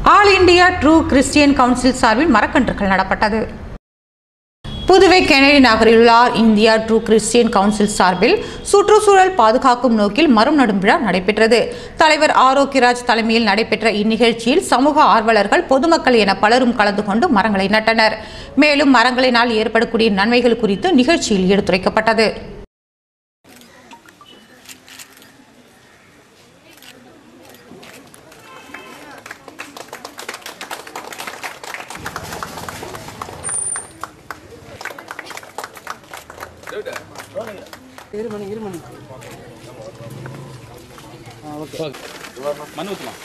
all India true Christian council சார்பில் மரக்கன்றுகள் நடப்பட்டது Puduvai Kennedy நகரில் உள்ள இந்தியா ட்ரூ கிறிஸ்டியன் கவுன்சில் சார்பில் சுற்றுச்சூழல் பாதுகாக்கும் நோக்கில் மரம் நடும் விழா நடைபெற்றது தலைவர் ஆரோக்கியராஜ் தலைமையில் நடைபெற்ற இந்நிகழ்ச்சியில் சமூக ஆர்வலர்கள் பொதுமக்கள் என பலரும் கலந்து கொண்டு மரங்களை நட்டனர் மேலும் மரங்களினால் ஏற்படக்கூடிய நன்மைகள் குறித்து நிகழ்ச்சியில் எடுத்துரைக்கப்பட்டது இருமணி இருமணி மண் ஊற்றலாம்